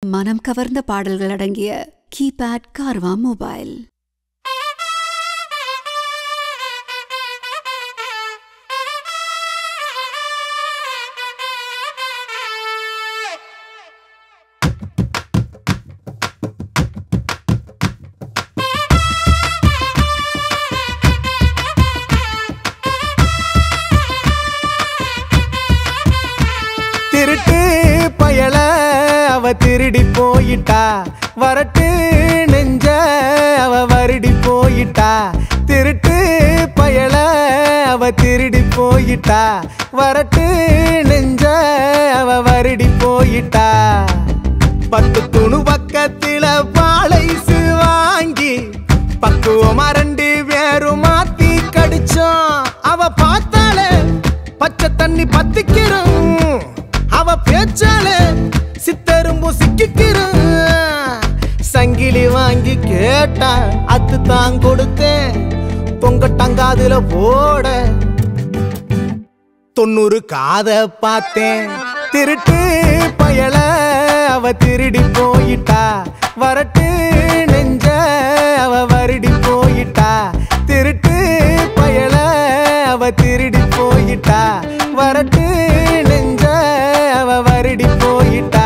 மனம் கவர்ந்த பாடல்கள் அடங்கிய கீபேட் கார்வா மொபைல் திருட்டு பயல அவ திருடி போயிட்டா வரட்டு நெஞ்ச அவ வருடி போயிட்டா திருட்டு பயல அவ திருடி போயிட்டா வரட்டு நெஞ்ச அவ வருடி போயிட்டா பத்து துணு பக்கத்தில பாலைசு வாங்கி பக்குவமா ரெண்டு பேரும் மாத்தி கடிச்சோம் அவ பார்த்தாலே பச்சை தண்ணி பத்திக்கிறோம் அவ பேச்சாலே சித்தரும்பும் சிக்கிக்கிறோம் சங்கிலி வாங்கி கேட்டா அத்து தான் கொடுத்தேன் தொங்கட்டங்காதுல போட தொண்ணூறு காத பார்த்தேன் திருட்டு பயல அவ திருடி போயிட்டா வரட்டு நெஞ்ச அவ வருடி போயிட்டா திருட்டு பயல அவ திருடி போயிட்டா வரட்டு நெஞ்ச அவ வருடி போயிட்டா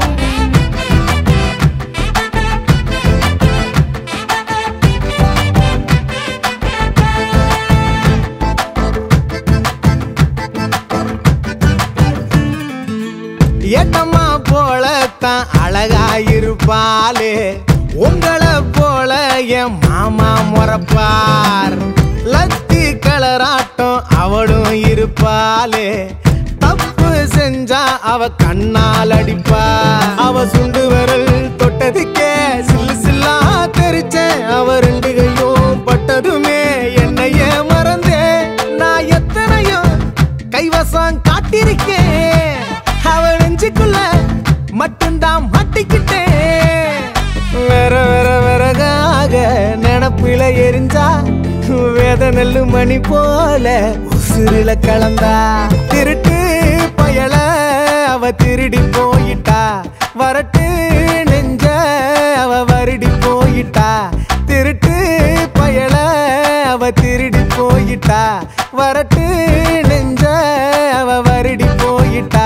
ஏட்டம்மா போலத்தான் அழகாயிருப்பாளே உங்களை போல என் மாமா முறப்பார் லத்தி கலராட்டம் அவளும் இருப்பாளே தப்பு செஞ்சா அவ கண்ணால் அடிப்பா அவ சுண்டு விரல் தொட்டதுக்கே சில்லு சில்லா தெரிச்சேன் அவ ரெண்டு கையும் பட்டதுமே என்னையே மறந்தேன் நான் எத்தனையோ கைவசம் காட்டிருக்கேன் அவ நெஞ்சுக்குள்ள மட்டும்தான் மாட்டிக்கிட்டேன் வேற வேற வேறகாக நினப்பில எரிஞ்சா வேத நெல்லு மணி போல உசுரில கலந்தா திருட்டு பயல அவ திருடி போயிட்டா வரட்டு நெஞ்ச அவ வருடி போயிட்டா திருட்டு பயல அவ திருடி போயிட்டா வரட்டு நெஞ்ச அவ வருடி போயிட்டா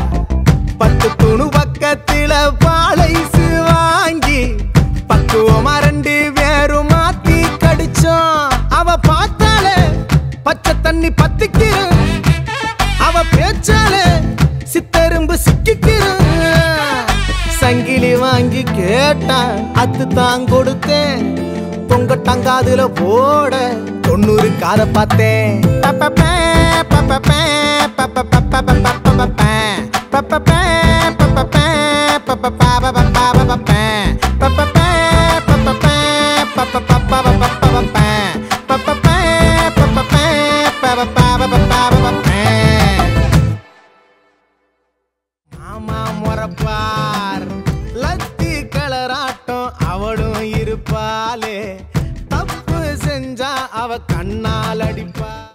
பத்து துணு பக்கத்தில பாலைசு வாங்கி பக்குவமா ரெண்டு பேரும் மாத்தி கடிச்சோம் அவ பார்த்தாலே பச்சை தண்ணி பத்திக்கிறோம் அவ பேச்சாலே சித்தரும்பு சிக்கிக்கிறோம் சங்கிலி வாங்கி கேட்டா அத்து தான் கொடுத்தேன் தொங்க டங்காதுல போட தொண்ணூறு காத பார்த்தேன் பப்பப்பே, பப்பப்பே, பப்பப்பப்பப்பப்பப்பப்பே, பப்பப்பே, பப்பப்பே, பப்பப்பப்பப்பப்பப்பப்பே, பப்பப்பே, பப்பப்பே, பப்பப்பப்பப்பப்பப்பப்பே, பப்பப்பே, பப்பப்பே, பப்பப்பப்பப்பப்பப்பே. மாமா முறப்பார்